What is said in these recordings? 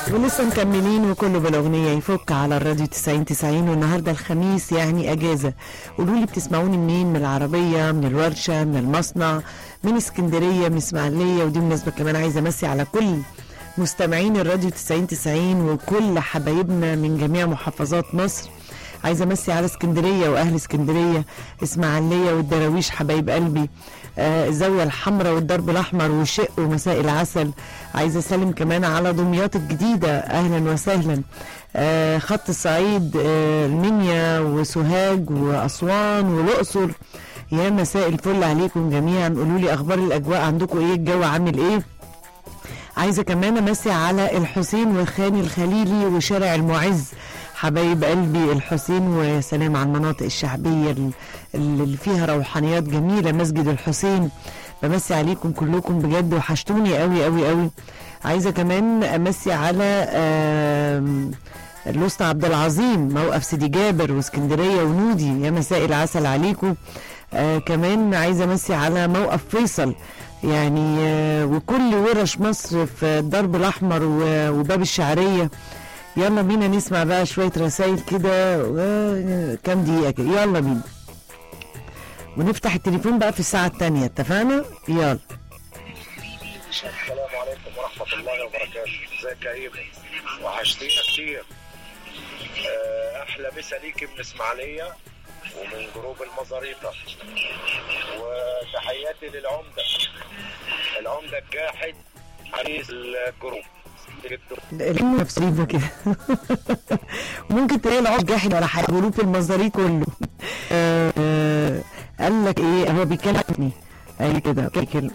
ولسه مكملين وكله بالاغنيه يفك على الراديو 90 90 والنهارده الخميس يعني اجازه قولوا لي بتسمعوني منين من العربيه من الورشه من المصنع من اسكندريه من اسماعيليه ودي مناسبه كمان عايزه امسي على كل مستمعين الراديو 90 90 وكل حبايبنا من جميع محافظات مصر عايزه امسي على اسكندريه واهل اسكندريه اسماعيليه والدراويش حبايب قلبي آه الزاويه الحمراء والدرب الاحمر وشق ومساء العسل عايزه اسلم كمان على دمياط الجديده اهلا وسهلا آه خط الصعيد آه المنيا وسوهاج واسوان والاقصر يا مساء الفل عليكم جميعا قولوا لي اخبار الاجواء عندكم ايه الجو عامل ايه عايزه كمان امسي على الحسين وخاني الخليلي وشارع المعز حبايب قلبي الحسين وسلام على المناطق الشعبيه اللي فيها روحانيات جميله مسجد الحسين بمسي عليكم كلكم بجد وحشتوني قوي قوي قوي عايزه كمان امسي على الوسطى عبد العظيم موقف سيدي جابر واسكندريه ونودي يا مساء العسل عليكم آه كمان عايزه امسي على موقف فيصل يعني آه وكل ورش مصر في الدرب الاحمر وباب الشعريه يلا بينا نسمع بقى شويه رسائل كده آه كام دقيقه كده يلا بينا ونفتح التليفون بقى في الساعه الثانيه اتفقنا يلا السلام عليكم ورحمه الله وبركاته ازيك يا ايمن وحشتينا كتير احلى مسا ليكي من اسماعيليه ومن جروب المزاريطة وتحياتي للعمدة العمدة الجاحد عريس الجروب العلم نفسينا كده ممكن تلاقي العمر جاحد على حاجه جروب المزاريط كله آه آه قال لك ايه هو بيكلمني قال كده كده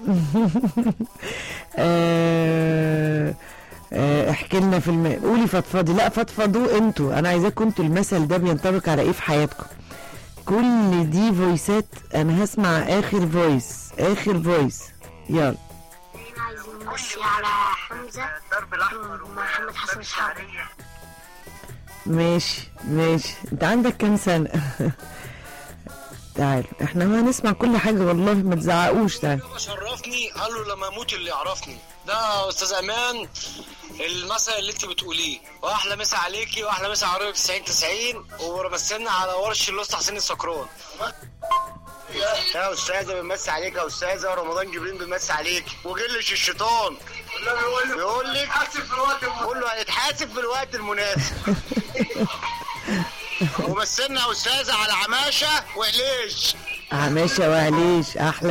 آه احكي لنا في الم... قولي فضفضي لا فضفضوا انتوا انا عايزاكم انتوا المثل ده بينطبق على ايه في حياتكم كل دي فويسات انا هسمع اخر فويس اخر فويس يلا عايزين نمشي على حمزة محمد حسن اصحابي ماشي ماشي انت عندك كام سنة تعال احنا ما هنسمع كل حاجة والله ما تزعقوش تعال شرفني قال له لما اموت اللي يعرفني ده استاذ امان المثل اللي انت بتقوليه واحلى مسا عليكي واحلى مسا على عربي 90 90 ومثلنا على ورش الاسطى حسين السكران يا استاذه بنمسي عليك يا استاذه رمضان جبريل بنمسي عليك وجلش الشيطان بيقول لك قول له هنتحاسب في الوقت المناسب ومثلنا يا استاذه على عماشه وعليش عماشة وعليش احلى